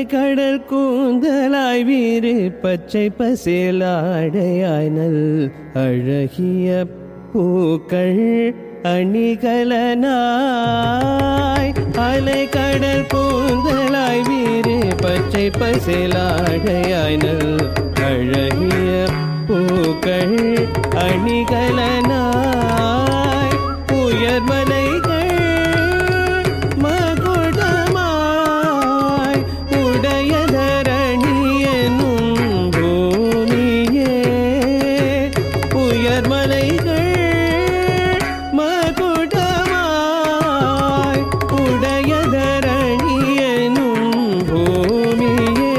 கடல் கூந்தலாய் வீறு பச்சை பசேலாடையாய் நல் அழகிய பூக்கள் அணிகலனாய் அலை கடல் கூந்தலாய் வீறு பச்சை பசேலாடையாய் நல் அழகிய பூக்கள் அணிகலனாய் உயர்மலைகள் மகுடமாய் உடைய தரணியனும் பூமியே உயர்மலைகள் மகுடமாய் உடைய தரணியனும் பூமியே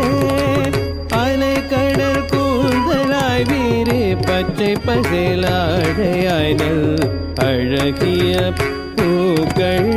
அலைக்கடல் கூந்தலாய் வீறு பச்சை பசேலாடையாய் நல் அழகிய பூக்கள்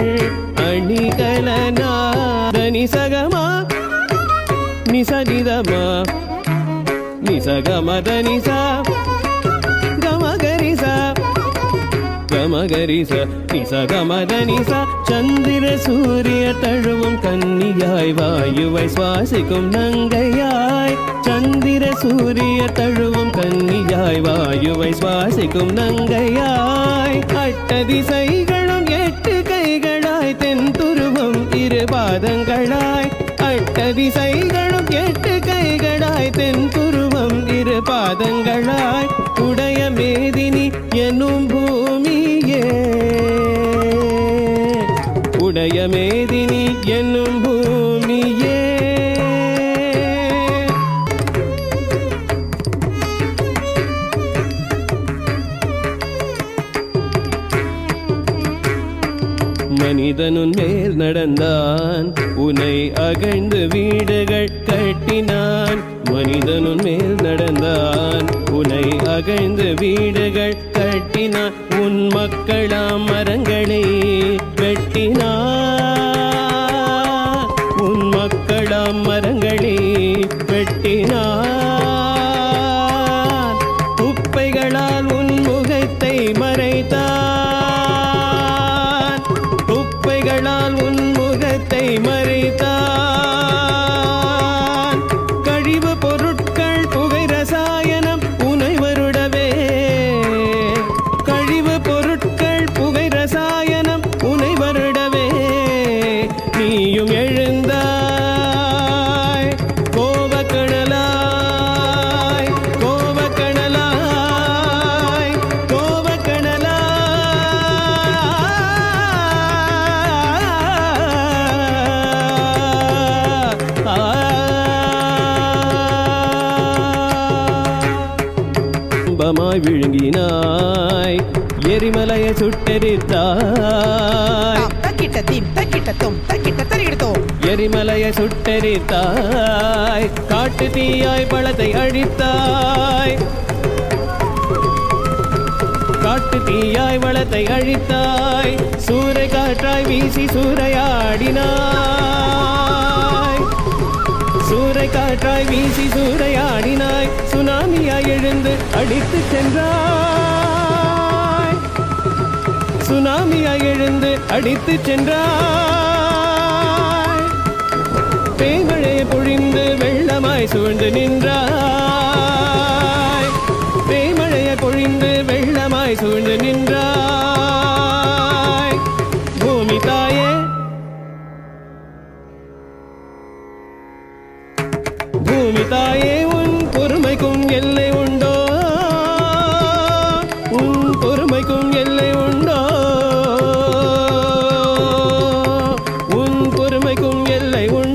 அணிகலனாதனி சகமா நிசகிதமா நிசகமத நிசா கமகரிசா கமகரிச நிசகமத நிசா சந்திர சூரிய தழுவும் கன்னியாய் வாயுவை சுவாசிக்கும் நங்கையாய் சந்திர சூரிய தழுவும் கன்னியாய் வாயுவை சுவாசிக்கும் நங்கையாய் அட்ட திசைகளும் எட்டு கைகளாய் தென் துருவம் இரு பாதங்களாய் அட்ட திசைகளும் எட்டு கைகளாய் தென் துருவம் இரு பாதங்களாய் உடைய மேதினி எனும் பூமியே உடைய மேதினி என்னும் பூமியே மனிதனுன் மேல் நடந்தான் உனை அகழ்ந்து வீடுகள் கட்டினான் மனிதனுன் மேல் நடந்தான் உனை அகழ்ந்து வீடுகள் கட்டினான் உன் மக்களாம் மரங்களை வெட்டினான் உன் மக்களாம் மரங்களை வெட்டினான் குப்பைகளால் உன் முகத்தை மறைத்தான் குப்பைகளால் உன் முகத்தை மறைத்தான் கழிவு பொருட்கள் புகை ரசாயனம் உனை வருடவே கழிவு பொருட்கள் புகை ரசாயனம் உனை வருடவே நீயும் எழுந்தாய் கோபக்கடலாய் கோபக்கடலாய் கோபக்கடலாய் இன்பமாய் விழுங்கினாய் எரிமலையை சுட்டெரித்தாய் தாம் தக்கிட்ட தீம் தக்கிட்ட தொம் தக்கிட்ட தரிகிடுதோம் எரிமலையை சுட்டெரித்தாய் காட்டு தீயாய் பழத்தை அழித்தாய் காட்டு தீயாய் வளத்தை அழித்தாய் சூறை காற்றாய் வீசி சூறையாடினாய் சூறை காற்றாய் வீசி சூறையாடினாய் சுனாமியாய் எழுந்து அடித்து சென்றாய் சுனாமியாய் எழுந்து அடித்து சென்றாய் பேமழையை பொழிந்து வெள்ளமாய் சூழ்ந்து நின்றாய் பேமழையை பொழிந்து வெள்ளமாய் சூழ்ந்து நின்றாய் பூமி தாயே பூமி தாயே உன் பொறுமைக்கும் எல்லை உண்டோ உன் பொறுமைக்கும் எல்லை உண்டோ உன் பொறுமைக்கும் எல்லை உண்டோ